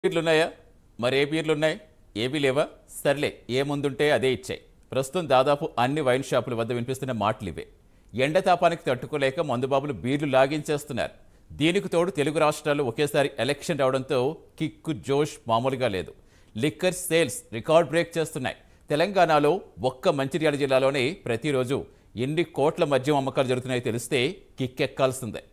పీర్లున్నాయా మరి ఏ పీర్లున్నాయి ఏవీ లేవా సర్లే ఏ ముందుంటే అదే ఇచ్చాయి ప్రస్తుతం దాదాపు అన్ని వైన్ షాపుల వద్ద వినిపిస్తున్న మాటలు ఇవే ఎండ తాపానికి తట్టుకోలేక మందుబాబులు బీర్లు లాగించేస్తున్నారు దీనికి తోడు తెలుగు రాష్ట్రాల్లో ఒకేసారి ఎలక్షన్ రావడంతో కిక్కు జోష్ మామూలుగా లేదు లిక్కర్ సేల్స్ రికార్డ్ బ్రేక్ చేస్తున్నాయి తెలంగాణలో ఒక్క మంచిర్యాల జిల్లాలోనే ప్రతిరోజు ఎన్ని కోట్ల మద్యం అమ్మకాలు జరుగుతున్నాయో తెలిస్తే కిక్కెక్కాల్సిందే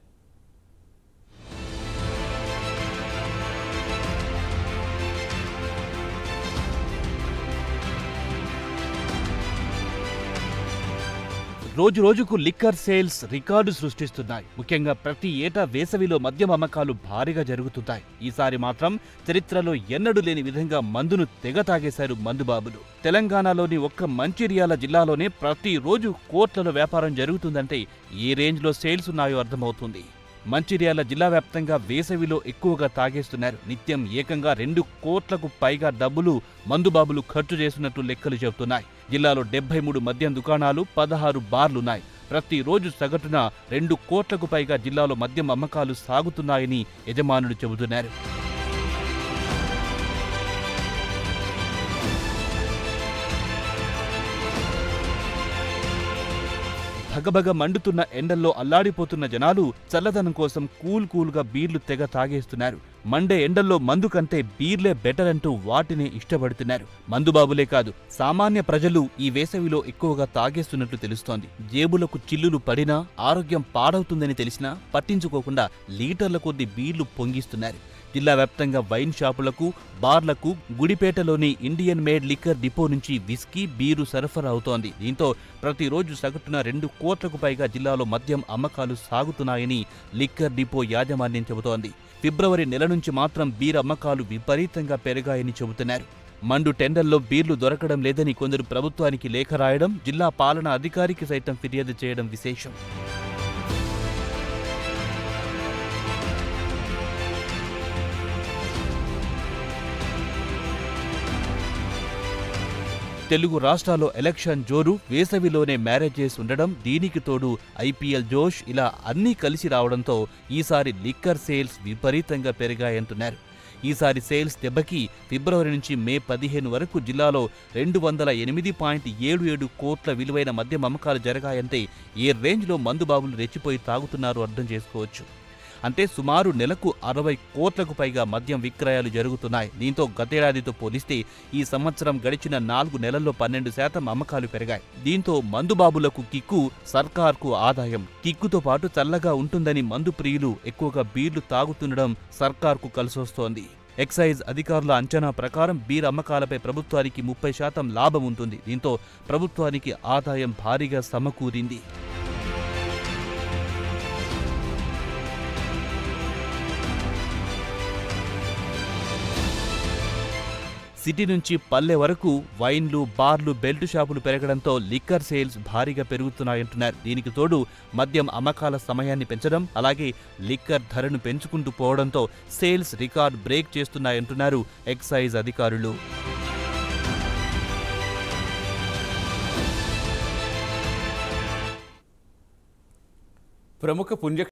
రోజు రోజుకు లిక్కర్ సేల్స్ రికార్డు సృష్టిస్తున్నాయి ముఖ్యంగా ప్రతి ఏటా వేసవిలో మద్యం అమ్మకాలు భారీగా జరుగుతుంటాయి ఈసారి మాత్రం చరిత్రలో ఎన్నడూ లేని విధంగా మందును తెగ తాగేశారు మందుబాబులు తెలంగాణలోని ఒక్క మంచిర్యాల జిల్లాలోనే ప్రతిరోజు కోట్లలో వ్యాపారం జరుగుతుందంటే ఏ రేంజ్లో సేల్స్ ఉన్నాయో అర్థమవుతుంది మంచిర్యాల జిల్లా వ్యాప్తంగా వేసవిలో ఎక్కువగా తాగేస్తున్నారు నిత్యం ఏకంగా రెండు కోట్లకు పైగా డబ్బులు మందుబాబులు ఖర్చు చేస్తున్నట్టు లెక్కలు చెబుతున్నాయి జిల్లాలో డెబ్బై మూడు మద్యం దుకాణాలు పదహారు బార్లున్నాయి ప్రతిరోజు సగటున రెండు కోట్లకు పైగా జిల్లాలో మద్యం అమ్మకాలు సాగుతున్నాయని యజమానులు చెబుతున్నారు భగభగ మండుతున్న ఎండల్లో అల్లాడిపోతున్న జనాలు చల్లదనం కోసం కూల్ కూల్గా బీర్లు తెగ తాగేస్తున్నారు మండే ఎండల్లో మందు కంటే బీర్లే బెటర్ అంటూ వాటిని ఇష్టపడుతున్నారు మందుబాబులే కాదు సామాన్య ప్రజలు ఈ వేసవిలో ఎక్కువగా తాగేస్తున్నట్లు తెలుస్తోంది జేబులకు చిల్లులు పడినా ఆరోగ్యం పాడవుతుందని తెలిసినా పట్టించుకోకుండా లీటర్ల కొద్ది బీర్లు పొంగిస్తున్నారు జిల్లా వ్యాప్తంగా వైన్ షాపులకు బార్లకు గుడిపేటలోని ఇండియన్ మేడ్ లిక్కర్ డిపో నుంచి విస్కీ బీరు సరఫరా అవుతోంది దీంతో ప్రతిరోజు సగటున రెండు కోట్లకు పైగా జిల్లాలో మద్యం అమ్మకాలు సాగుతున్నాయని లిక్కర్ డిపో యాజమాన్యం చెబుతోంది ఫిబ్రవరి నెల నుంచి మాత్రం బీర్ అమ్మకాలు విపరీతంగా పెరిగాయని చెబుతున్నారు మండు టెండర్లో బీర్లు దొరకడం లేదని కొందరు ప్రభుత్వానికి లేఖ రాయడం జిల్లా పాలనా అధికారికి సైతం ఫిర్యాదు చేయడం విశేషం తెలుగు రాష్ట్రాల్లో ఎలక్షన్ జోరు వేసవిలోనే మ్యారేజెస్ ఉండడం దీనికి తోడు ఐపీఎల్ జోష్ ఇలా అన్నీ కలిసి రావడంతో ఈసారి లిక్కర్ సేల్స్ విపరీతంగా పెరిగాయంటున్నారు ఈసారి సేల్స్ దెబ్బకి ఫిబ్రవరి నుంచి మే పదిహేను వరకు జిల్లాలో రెండు వందల ఎనిమిది పాయింట్ ఏడు ఏడు కోట్ల విలువైన మద్యం అమ్మకాలు జరగాయంటే ఏ రేంజ్లో మందుబాబులు రెచ్చిపోయి తాగుతున్నారో అర్థం చేసుకోవచ్చు అంటే సుమారు నెలకు అరవై కోట్లకు పైగా మద్యం విక్రయాలు జరుగుతున్నాయి దీంతో గతేడాదితో పోలిస్తే ఈ సంవత్సరం గడిచిన నాలుగు నెలల్లో పన్నెండు శాతం అమ్మకాలు పెరిగాయి దీంతో మందుబాబులకు కిక్కు సర్కార్కు ఆదాయం కిక్కుతో పాటు చల్లగా ఉంటుందని మందు ప్రియులు ఎక్కువగా బీర్లు తాగుతుండడం సర్కార్కు కలిసొస్తోంది ఎక్సైజ్ అధికారుల అంచనా ప్రకారం బీర్ అమ్మకాలపై ప్రభుత్వానికి ముప్పై శాతం లాభం ఉంటుంది దీంతో ప్రభుత్వానికి ఆదాయం భారీగా సమకూరింది సిటీ నుంచి పల్లె వరకు వైన్లు బార్లు బెల్ట్ షాపులు పెరగడంతో లిక్కర్ సేల్స్ భారీగా పెరుగుతున్నాయంటున్నారు దీనికి తోడు మద్యం అమ్మకాల సమయాన్ని పెంచడం అలాగే లిక్కర్ ధరను పెంచుకుంటూ పోవడంతో సేల్స్ రికార్డ్ బ్రేక్ చేస్తున్నాయంటున్నారు ఎక్సైజ్ అధికారులు ప్రముఖ పుణ్య